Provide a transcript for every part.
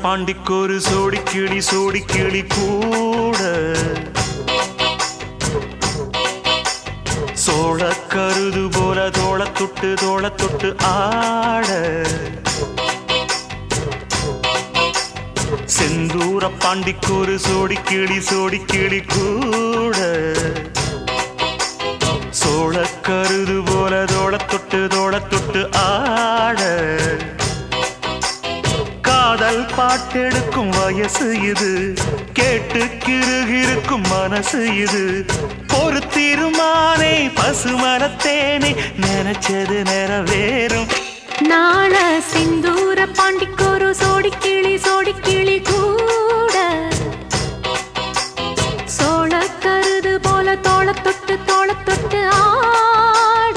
பாண்டிக்கொரு சோடி கிளி சோடி கிளி கூட சோழ கருது போல தோள தொட்டு தோள தொட்டு ஆட செந்தூர பாண்டிக்கொரு சோடி கிளி சோடி கிளி கூட சோழ கருது போல தோள தொட்டு தோள தொட்டு ஆட காதல் பாட்டெடுக்கும் வயசு இது கேட்டு கிருகிருக்கும் மனசு இது ஒரு திருமானே பசுமரத்தேனே நினைச்சது நிறைவேறும் நாள சிந்தூர பாண்டிக்கோரு சோடி கிளி சோடி கிளி கூட சோழ கருது போல தோள தொட்டு தோள தொட்டு ஆட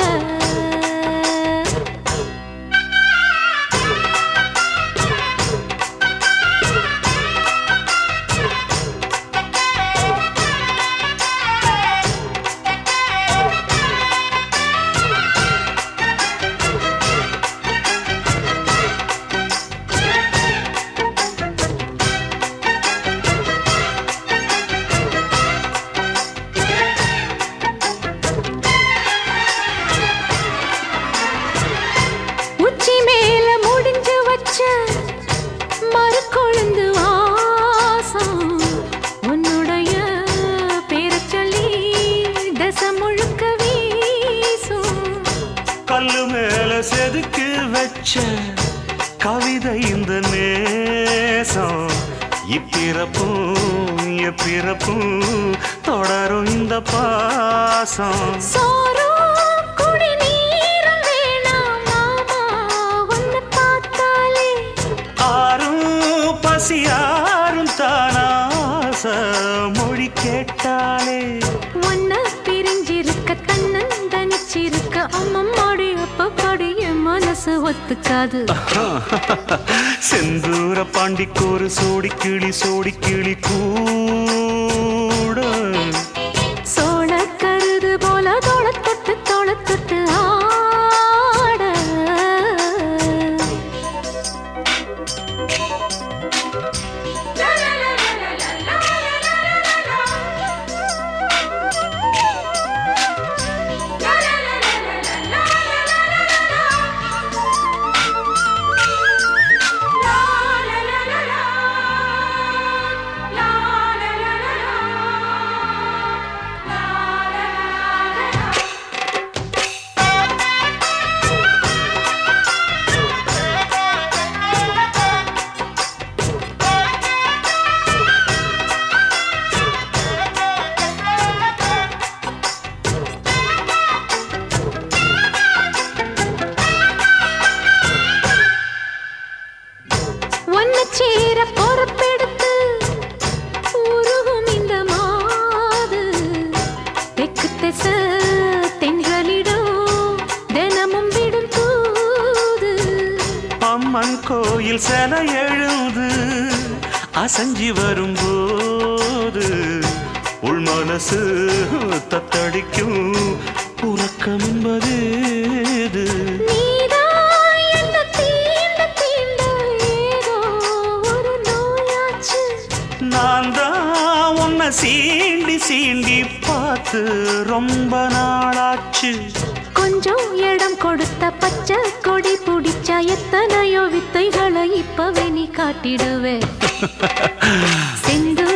உச்சி மேல முடிஞ்சு வச்ச மறு கொழுந்து வாசம் உன்னுடைய பேரச் சொல்லி தசை முழுக்க வீசும் கல்லு மேல செதுக்கு வச்ச கவிதை இந்த நேசம் இப்பிறப்பும் எப்பிறப்பும் தொடரும் இந்த பாசம் சோறும் குடிநீரும் வேணாம் மாமா உன்னை பார்த்தாலே ஆரும் பசியாரும் தானாச மொழி கேட்டாலே உன்னை பிரிஞ்சிருக்க தன்னன் தனிச்சிருக்க அம்மம்மாடி அப்பப்பாடி என் மனசு ஒத்துக்காது செந்தூர பாண்டிக்கோரு சோடி கிளி சோடி கிளி கூட சோழ கருது போல தோள தொட்டு தோள தொட்டு ஆட ஒன்னு சேர பொறுப்பெடுத்து உருகும் இந்த மாது தெக்கு திச தென்றலிடும் தினமும் விடும் தூது அம்மன் கோயில் சில எழுந்து அசஞ்சி வரும்போது உள் மனசு தத்தடிக்கும் உறக்கம் என்பது ஏது? நீதான் என்னை தீண்ட தீண்ட ஏதோ ஒரு நோயாச்சு நான் தான் உன்னை சீண்டி சீண்டி பார்த்து ரொம்ப நாளாச்சு கொஞ்சம் இடம் கொடுத்த பச்சை கொடி பிடிச்சா எத்தனையோ வித்தைகளை இப்பவே நீ காட்டிடுவே செந்து